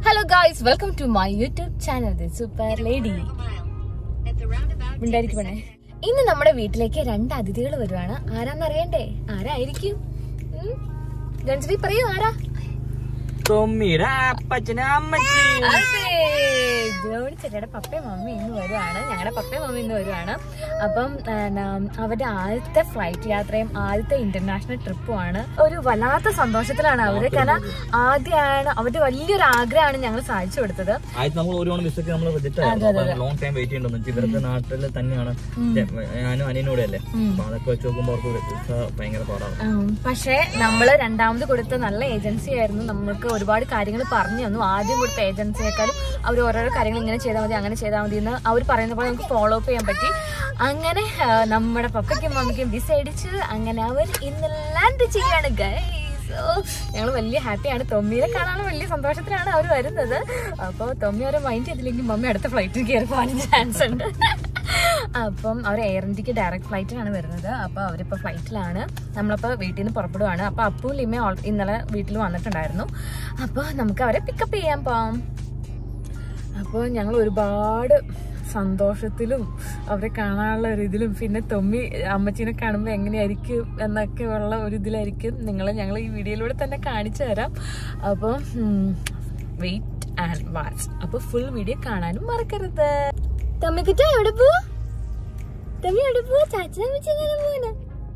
Hello guys welcome to my YouTube channel super lady ഉണ്ടായിരിക്കണേ ഇന്ന് നമ്മുടെ വീട്ടിലേക്ക് രണ്ട് അതിഥികൾ വരുവാണ് ആരാന്നറിയണ്ടേ ആരായിരിക്കും ഗൺശ്രീ പറയൂ ആരാ തൊമ്മിയുടെ അപ്പച്ചന് അമ്മച്ചി അതെ ജോണി ചേട്ടയുടെ പപ്പയും മമ്മി ഇന്ന് വരുവാണ് ഞങ്ങളുടെ പപ്പയും മമ്മി ഇന്ന് വരുവാണ് അപ്പം എന്നാ, അവരുടെ ആദ്യത്തെ ഫ്ലൈറ്റ് യാത്രയും ആദ്യത്തെ ഇന്റർനാഷണൽ ട്രിപ്പുമാണ് ഒരു വല്ലാത്ത സന്തോഷത്തിലാണ് അവര് കാരണം ആദ്യമാണ് അവരുടെ വലിയൊരു ആഗ്രഹമാണ് ഞങ്ങൾ സാധിച്ചു കൊടുത്തത് ആദ്യത്തെ നമ്മൾ ഒരു മിസ്റ്റേക്ക് നമ്മൾ റിജക്ട് ലോങ് ടൈം വെയിറ്റ് ചെയ്യണ്ടെന്ന് ഇവരുടെ നാട്ടിൽ തന്നെയാണ് ഞാനും അനിയനൂടെ അല്ലേ അപ്പൊ അതൊക്കെ വെച്ച് നോക്കുമ്പോൾ അവർക്ക് വ്യത്യസ്ത ഭയങ്കര പാടാണ് ഉം, പക്ഷേ നമ്മള് രണ്ടാമത് കൊടുത്ത നല്ല ഏജൻസി ആയിരുന്നു നമുക്ക് ഒരുപാട് കാര്യങ്ങൾ പറഞ്ഞു തന്നു ആദ്യം കൊടുത്ത ഏജൻസിയേക്കാളും അവർ ഓരോരോ കാര്യങ്ങൾ ഇങ്ങനെ ചെയ്താൽ മതി അങ്ങനെ ചെയ്താൽ മതി എന്ന് അവർ പറയുന്ന പോലെ നമുക്ക് ഫോളോ അപ്പ് ചെയ്യാൻ പറ്റി അങ്ങനെ ആ, നമ്മുടെ പപ്പയ്ക്കും മമ്മിക്കും വിസ അടിച്ച് അങ്ങനെ അവർ ഇന്ന് ലാൻഡ് ചെയ്യാണ് ഗൈസ് ഞങ്ങൾ വലിയ ഹാപ്പിയാണ് തൊമ്മിയെ കാണാൻ വലിയ സന്തോഷത്തിലാണ് അവർ വരുന്നത് അപ്പോൾ തൊമ്മി അവരെ മൈൻഡ് ചെയ്തില്ലെങ്കിൽ മമ്മി അടുത്ത ഫ്ലൈറ്റിൽ കയറി പോകാൻ ചാൻസ് ഉണ്ട് അപ്പം അവർ എയർ ഇന്ത്യക്ക് ഡയറക്റ്റ് ഫ്ലൈറ്റിലാണ് വരുന്നത് അപ്പോൾ അവരിപ്പോൾ ഫ്ലൈറ്റിലാണ് നമ്മളിപ്പോൾ വീട്ടിൽ നിന്ന് പുറപ്പെടുവാണ് അപ്പോൾ അപ്പു ലിമ ഓൾ- ഇന്നലെ വീട്ടിൽ വന്നിട്ടുണ്ടായിരുന്നു അപ്പോൾ നമുക്ക് അവരെ പിക്കപ്പ് ചെയ്യാൻ പോവാം അപ്പോൾ ഞങ്ങൾ ഒരുപാട് സന്തോഷത്തിലും അവരെ കാണാനുള്ള ഒരു ഇതിലും പിന്നെ തൊമ്മി അമ്മച്ചീനെ കാണുമ്പോൾ എങ്ങനെയായിരിക്കും എന്നൊക്കെ ഉള്ള ഒരു ഇതിലായിരിക്കും നിങ്ങളെ ഞങ്ങൾ ഈ വീഡിയോയിലൂടെ തന്നെ കാണിച്ചു തരാം അപ്പോൾ വെയിറ്റ് ആൻഡ് വാച്ച് അപ്പോൾ ഫുൾ വീഡിയോ കാണാനും മറക്കരുത് തമ്മിക്കുറ്റ എവിടെ പോ തമ്മി എവിടെ പോ ചാച്ചനെ വെച്ച് എങ്ങനെ പോവാണ്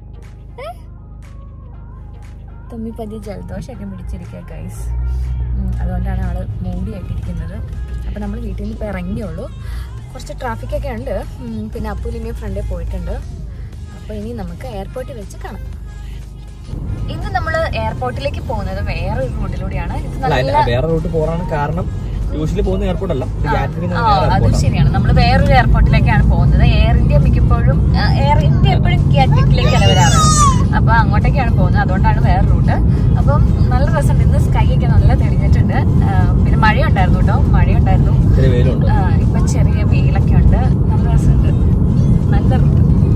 തമ്മി പതിയെ ജലദോഷമൊക്കെ പിടിച്ചിരിക്കുക ഗൈസ് അതുകൊണ്ടാണ് ആള് മൂടിയായിട്ടിരിക്കുന്നത് അപ്പം നമ്മൾ വീട്ടിൽ നിന്ന് ഇപ്പോൾ ഇറങ്ങിയുള്ളൂ കുറച്ച് ട്രാഫിക്കൊക്കെ ഉണ്ട് ഉം, പിന്നെ അപ്പുലിമിയ ഫ്രണ്ടിൽ പോയിട്ടുണ്ട് അപ്പോൾ ഇനി നമുക്ക് എയർപോർട്ടിൽ വെച്ച് കാണാം ഇന്ന് നമ്മൾ എയർപോർട്ടിലേക്ക് പോകുന്നത് വേറൊരു റൂട്ടിലൂടെയാണ് ഇത് അല്ല നല്ല അതിന് വേറെ റൂട്ട് പോറാണ് കാരണം യൂഷ്വലി പോകുന്ന എയർപോർട്ട് അല്ല ഇത് യാത്രികന് ആ, വേറെ അതും എയർപോർട്ടാണ് ശരിയാണ് നമ്മൾ വേറൊരു എയർപോർട്ടിലേക്കാണ് പോകുന്നത് എയർ ഇന്ത്യ മിക്കപ്പോഴും ആ, എയർ ഇന്ത്യ എപ്പോഴും കാറ്റഗറിയിലേക്കാണ് വരാറ് അപ്പൊ അങ്ങോട്ടേക്കാണ് പോകുന്നത് അതുകൊണ്ടാണ് വേറെ റൂട്ട് അപ്പം നല്ല രസമുണ്ട് ഇന്ന് സ്കൈ ഒക്കെ നല്ല തെളിഞ്ഞിട്ടുണ്ട് ആ, പിന്നെ മഴയുണ്ടായിരുന്നു കേട്ടോ മഴയുണ്ടായിരുന്നു ഇത്തിരി വെയിലുണ്ട് ആ, ഇപ്പൊ ചെറിയ വെയിലൊക്കെ ഉണ്ട് നല്ല രസമുണ്ട് നല്ല റൂട്ട്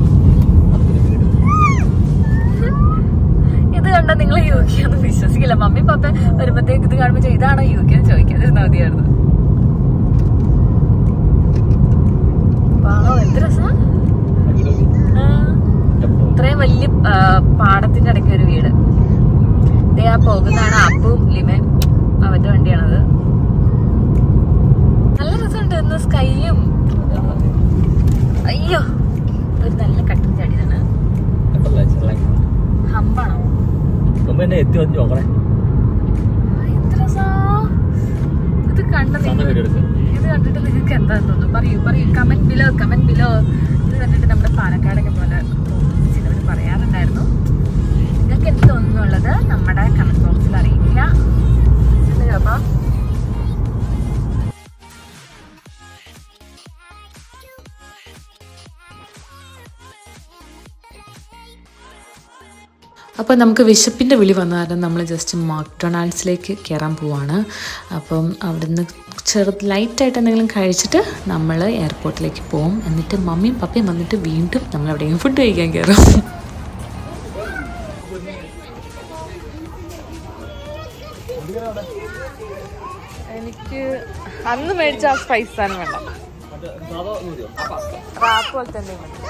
ഇത് കണ്ട നിങ്ങൾ യു കെ ഒന്നും വിശ്വസിക്കില്ല മമ്മി പപ്പ വരുമ്പത്തേക്ക് ഇത് കാണുമ്പോ ചോദിക്കും, ഇതാണോ യു കെ എന്ന് ചോദിക്കാതിരുന്നാ മതിയായിരുന്നു വാവ്, എന്ത് രസാ. ആ, ഇത്രയും വലിയ ആ, പാടത്തിന്റെ ഇടയ്ക്ക് ഒരു വീട് ദേ ആ പോകുന്നതാണ് അപ്പും ലിമയും അവന്റെ വണ്ടിയാണത് നല്ല രസമുണ്ട് ഇന്ന് സ്കൈയും അയ്യോ ഒരു നല്ല കട്ടിൽ ചാടിയതാണ് ഹമ്പാണോ മുമ്പ് എന്നെ എത്തി വന്ന് നോക്കണേ ആ, എന്ത് രസാ. ഇത് കണ്ട സ്വന്തം നിങ്ങൾ വീഡിയോ എടുക്കുക ഇത് കണ്ടിട്ട് നിങ്ങൾക്ക് എന്താന്ന് തോന്നുന്നു പറയൂ പറയൂ കമന്റ് ബിലോ കമന്റ് ബിലോ ഇത് കണ്ടിട്ട് നമ്മുടെ പാലക്കാടൊക്കെ പോലെ തോന്നുന്നു ചിലവർ പറയാറുണ്ടായിരുന്നു നിങ്ങൾക്ക് എന്ത് തോന്നുന്നുള്ളത് നമ്മുടെ കമന്റ് ബോക്സിൽ അറിയിക്കുക അപ്പൊ അപ്പോൾ നമുക്ക് വിശപ്പിൻ്റെ വിളി വന്ന കാരണം നമ്മൾ ജസ്റ്റ് മക്ഡൊണാൾഡ്സിലേക്ക് കയറാൻ പോവാണ് അപ്പം അവിടുന്ന് ചെറുത് ലൈറ്റായിട്ട് എന്തെങ്കിലും കഴിച്ചിട്ട് നമ്മൾ എയർപോർട്ടിലേക്ക് പോകും എന്നിട്ട് മമ്മിയും പപ്പയും വന്നിട്ട് വീണ്ടും നമ്മൾ എവിടെയെങ്കിലും ഫുഡ് കഴിക്കാൻ കയറും എനിക്ക് അന്ന് മേടിച്ച ആ സ്പൈസ് സാധനം വേണ്ട റാപ്പ് പോലത്തെ എന്തെങ്കിലും മതി.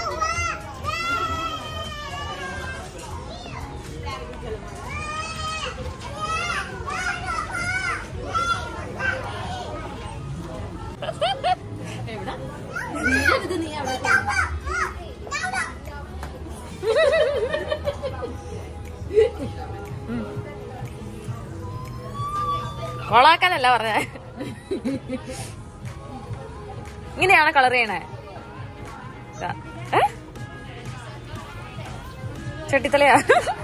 കൊളാക്കാനല്ല പറഞ്ഞ ഇങ്ങനെയാണ് കളർ ചെയ്യണേ ദാ. ഏ? ചെട്ടിത്തലയാ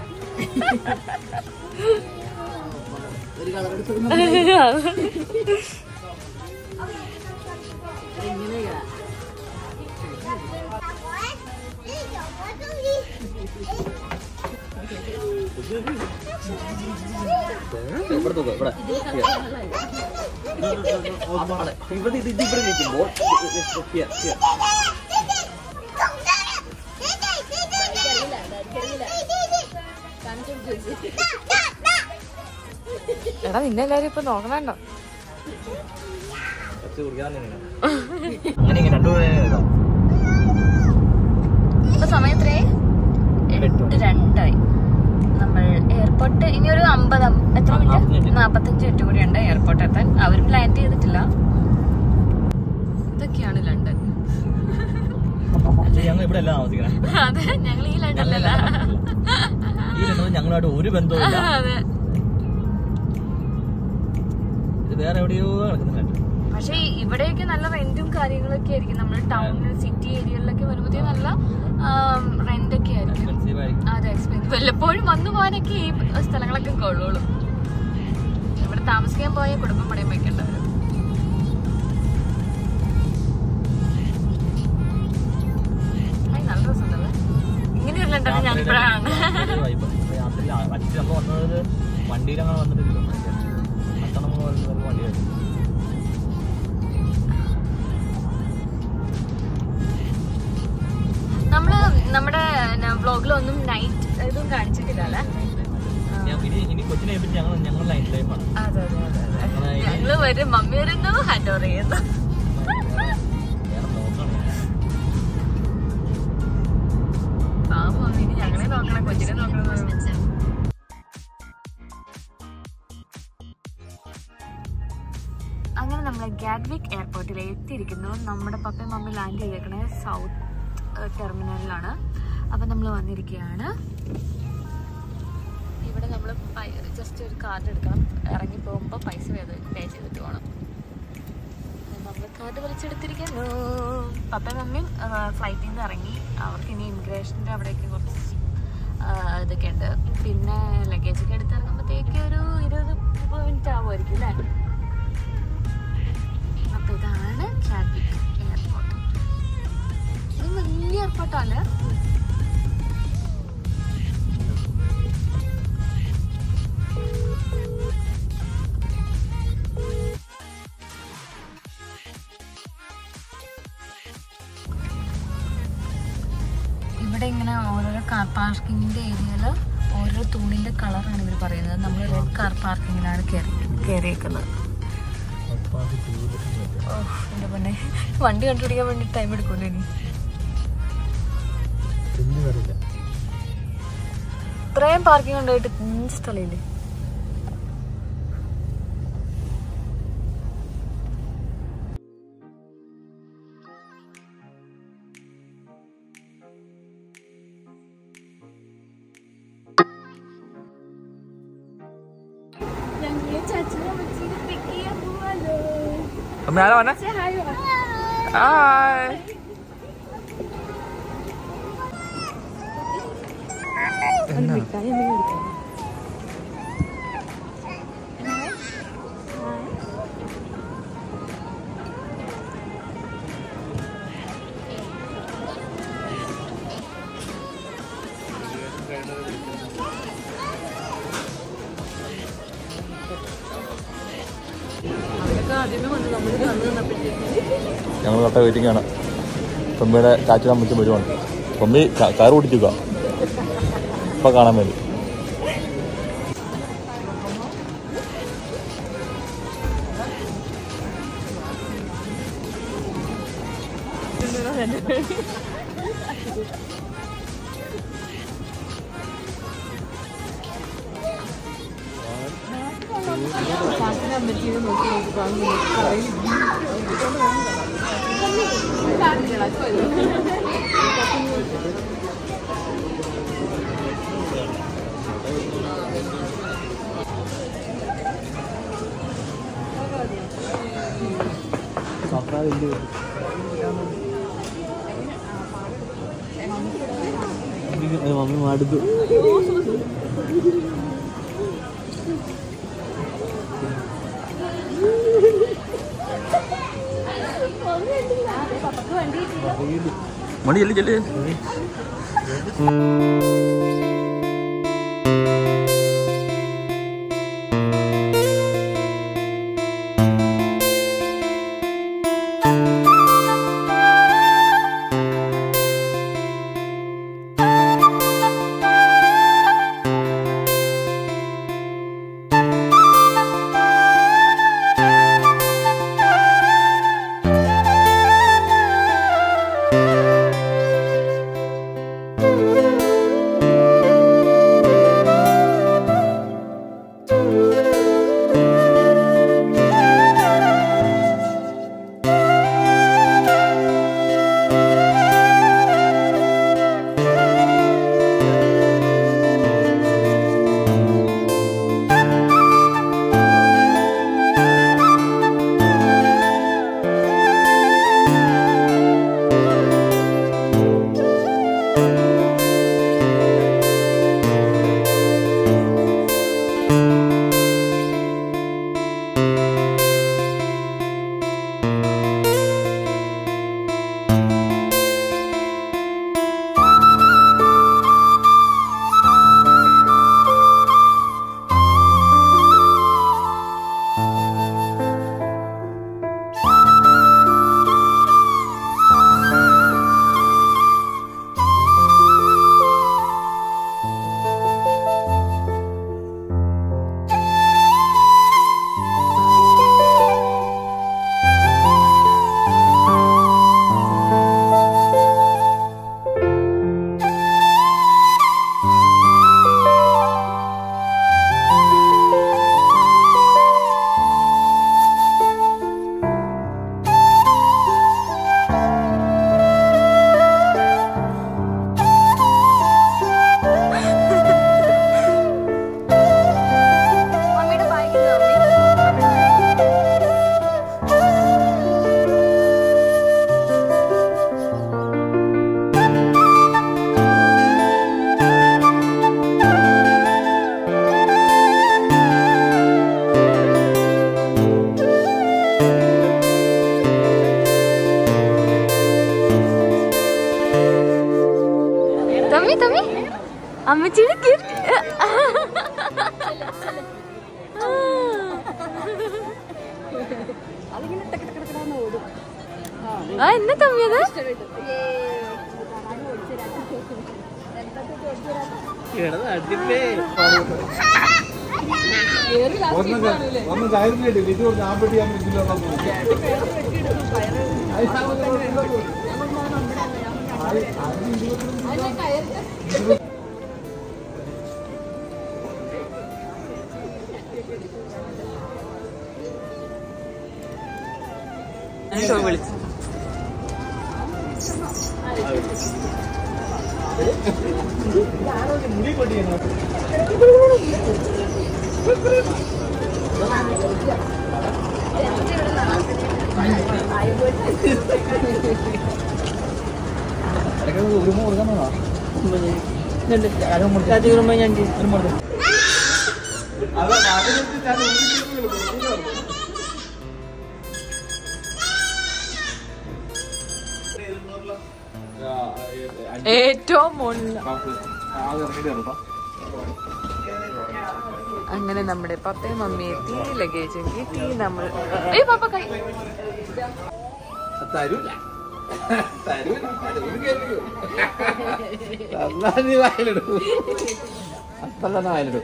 ഇവിടെ തൂക്കം, ഇവിടെ. അവിടെ. ഇവിടെ ഇത് ഇത് ഇവിടെ നിൽക്കുമ്പോൾ here, here. എടാ നിന്നെ എല്ലാരും ഇപ്പൊ നോക്കണോ കുറച്ച് കുടിക്കാൻ തന്നെ അങ്ങനെ ഇങ്ങനെ രണ്ടുപേരെ ഇപ്പൊ സമയം എത്രയായി എട്ട് രണ്ടായി നമ്മൾ എയർപോർട്ട് ഇനി ഒരു അമ്പത് അം- എത്ര നാപ്പത്തഞ്ച് മിനിറ്റ് മിനിറ്റ്. നാപ്പത്തഞ്ച് മിനിറ്റ് കൂടി ഉണ്ട് എയർപോർട്ട് എത്താൻ അവരും ലാൻഡ് ചെയ്തിട്ടില്ല ഇതൊക്കെയാണ് ലണ്ടൻ ഞങ്ങൾ ഇവിടെ അല്ല താമസിക്കണേ അതെ ഞങ്ങൾ ഈ ലണ്ടനിലല്ല ഈ രണ്ടും ഞങ്ങളുമായിട്ട് ഒരു ബന്ധവുമില്ല അതെ ഇത് വേറെ എവിടെയോ നടക്കുന്നുണ്ട് പക്ഷെ ഇവിടെയൊക്കെ നല്ല റെന്റും കാര്യങ്ങളൊക്കെ ആയിരിക്കും നമ്മൾ ടൗണിൽ സിറ്റി ഏരിയകളിലൊക്കെ വരുമ്പോഴത്തേ നല്ല റെന്റ് ഒക്കെ ആയിരിക്കും എക്സ്പെൻസീവ് ആയിരിക്കും അതെ എക്സ്പെൻസീവ് വല്ലപ്പോഴും വന്നു പോകാനൊക്കെ ഈ സ്ഥലങ്ങളൊക്കെ കൊള്ളുള്ളൂ ഇവിടെ താമസിക്കാൻ പോയ കുടുംബം പണയം വെക്കേണ്ടി വരും ഹായ്, നല്ല രസമുണ്ടല്ലേ ഇങ്ങനെ ഒരു ലണ്ടൻ ഞാൻ ഇപ്പോഴാണ് രാത്രി അച്ഛൻ നമ്മൾ വന്നത് വണ്ടിയിലങ്ങനെ വന്നിട്ടില്ല അച്ഛൻ നമ്മൾ വരുന്നത് വണ്ടിയായിരുന്നു നമ്മള് നമ്മുടെ വ്ലോഗിലൊന്നും നൈറ്റ് ഇതും കാണിച്ചിട്ടില്ല അല്ലേ ഞാൻ- ഇനി ഇനി കൊച്ചിനെ ഏൽപ്പിച്ച് ഞങ്ങൾ ഞങ്ങൾ ലൈഫ് ലൈഫാണ് അതെ അതെ അതെ അതെ ഞങ്ങളെ ഇനി ഞങ്ങള് വരും മമ്മി വരുന്നു ഹാൻഡ് ഓവർ ചെയ്യുന്നു വേറെ നോക്കണം ആ മമ്മി ഇനി ഞങ്ങളെ നോക്കണം കൊച്ചിനെ നോക്കണം എന്ന് പറയുമ്പോ. അങ്ങനെ നമ്മൾ ഗാഡ്വിക് എയർപോർട്ടിൽ എത്തിയിരിക്കുന്നു നമ്മുടെ പപ്പയും മമ്മി ലാൻഡ് ചെയ്തേക്കണേ സൗത്ത് ടെർമിനലിലാണ് അപ്പം നമ്മൾ വന്നിരിക്കുകയാണ് ഇവിടെ നമ്മൾ ജസ്റ്റ് ഒരു കാർഡ് എടുക്കണം ഇറങ്ങി പോകുമ്പോൾ പൈസ പേ ചെയ്തിട്ട് പോകണം നമ്മൾ കാർഡ് വലിച്ചെടുത്തിരിക്കുന്നു പപ്പയും മമ്മിയും ഫ്ലൈറ്റിൽ നിന്ന് ഇറങ്ങി അവർക്ക് ഇനി ഇമിഗ്രേഷൻ്റെ അവിടേക്ക് കുറച്ച് ആ, ഇതൊക്കെ ഉണ്ട് പിന്നെ ലഗേജ് ഒക്കെ എടുത്തിറങ്ങുമ്പോഴത്തേക്ക് ഒരു ഇരുപത് മുപ്പത് മിനിറ്റ് ആവുമായിരിക്കും അല്ലേ അപ്പൊ ഇതാണ് കാഡ്വിക് എയർപോർട്ട് ഇത് വലിയ എയർപോർട്ടല്ലേ ഇവിടെ ഇങ്ങനെ ഓരോരോ കാർ പാർക്കിങ്ങിന്റെ ഏരിയയിൽ ഓരോ തൂണിന്റെ കളറാണ് ഇവർ പറയുന്നത് നമ്മൾ റെഡ് കാർ പാർക്കിങ്ങിലാണ് കയറി കയറിയേക്കുന്നത് ഓഹ് എന്റെ പൊന്നെ വണ്ടി കണ്ടുപിടിക്കാൻ വേണ്ടി ടൈം എടുക്കൂലേ ഇനി ഇത്രയും പാർക്കിംഗ് ഉണ്ടായിട്ട് കുഞ്ഞ് സ്ഥലമില്ലേ അമ്മ ആരാ വന്നെ ഹായ് ഞങ്ങൾ കട്ട വെയിറ്റിംഗ് ആണ് പൊമ്മിയുടെ ചാച്ചൻ അമ്മച്ചും വരുവാണ് പൊമ്മി കാർ ഓടിക്കുക ഇപ്പൊ കാണാൻ വേണ്ടി മമ്മി മടുത്തു മണി ചെല്ലി ചെല്ലി തമ്മി തമ്മി അമ്മച്ചിയുടെ ഗിഫ്റ്റ് ആ എന്നാ തമ്മിയത് ഒന്ന് ധൈര്യമായിട്ട് വിധി കൊടുത്ത് ആ പെട്ടി ഞാൻ ഇതിലോ ഏറ്റവും മുന്നിൽ അങ്ങനെ നമ്മുടെ പപ്പയും മമ്മി എത്തി ലഗേജും കിട്ടി നമ്മൾ ഏയ് പപ്പ കൈ തരൂല തരൂല തന്നാ നീ വായിലിടൂ അത്ര തന്നെ വായിലിടൂ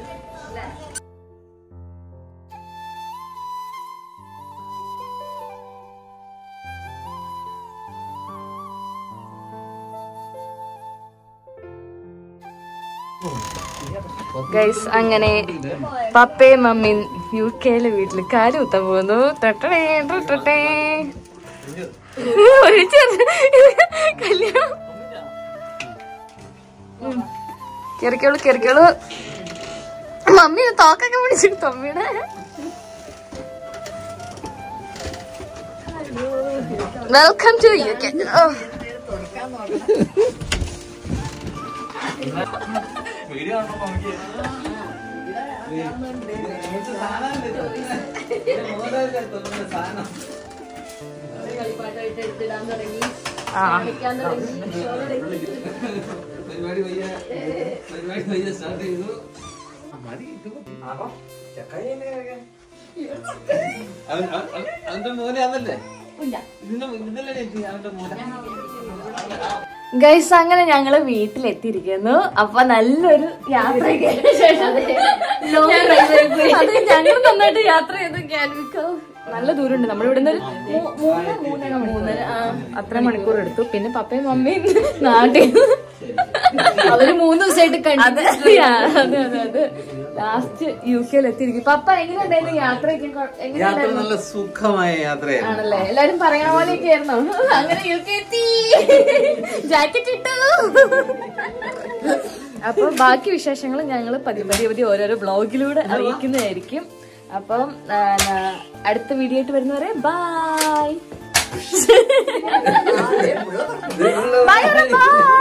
ഗൈസ് അങ്ങനെ പപ്പയും മമ്മിയും യു കെയിലെ വീട്ടിൽ കാല് കുത്താൻ പോകുന്നു തൊട്ടടേ തൊട്ടേ ഒരു ചെറു- കല്യാണം ഉം. കേറിക്കോളൂ കേറിക്കോളൂ മമ്മി തോക്കൊക്കെ പിടിച്ചു തമ്മിയുടെ welcome to U K video കാണുമ്പോ നമുക്ക് പരിപാടി വയ്യ പരിപാടി വയ്യ സ്റ്റാർട്ട് ചെയ്തു മതി അവന്റെ മോനെ അതല്ലേ ഇതിന്റെ ഇതല്ലേ അവന്റെ മോനെ ഗൈസ് അങ്ങനെ ഞങ്ങള് വീട്ടിലെത്തിയിരിക്കുന്നു അപ്പൊ നല്ലൊരു യാത്രയ്ക്ക് ശേഷം long drive ആയി പോയി. അത് ഞങ്ങൾ നന്നായിട്ട് യാത്ര ചെയ്തു ക്യാൻവിക്കോ നല്ല ദൂരമുണ്ട് നമ്മൾ ഇവിടുന്ന് ഒരു മൂ- മൂന്ന് മൂന്നര മൂന്നര ആ, അത്ര മണിക്കൂർ എടുത്തു പിന്നെ പപ്പയും മമ്മിയും നാട്ടിൽ അവര് മൂന്ന് ദിവസമായിട്ട് കണ്ടത് അതെ അതെ അതെ ലാസ്റ്റ് യു കെയിൽ എത്തിയിരിക്കും പപ്പ എങ്ങനെയുണ്ടായിരുന്നു യാത്രയൊക്കെ കൊ- യാത്ര എങ്ങനെയുണ്ടായിരുന്നു നല്ല സുഖമായ യാത്രയായിരുന്നു ആണല്ലേ എല്ലാരും പറയണ പോലെയൊക്കെ ആയിരുന്നു അങ്ങനെ യു കെ എത്തി ജാക്കറ്റ് ഇട്ടു അപ്പൊ ബാക്കി വിശേഷങ്ങൾ ഞങ്ങൾ പതി പതി പതി ഓരോരോ ബ്ലോഗിലൂടെ അറിയിക്കുന്നതായിരിക്കും അപ്പം ആ, ന- അടുത്ത വീഡിയോ ആയിട്ട് വരുന്നവരെ ബൈ ബൈ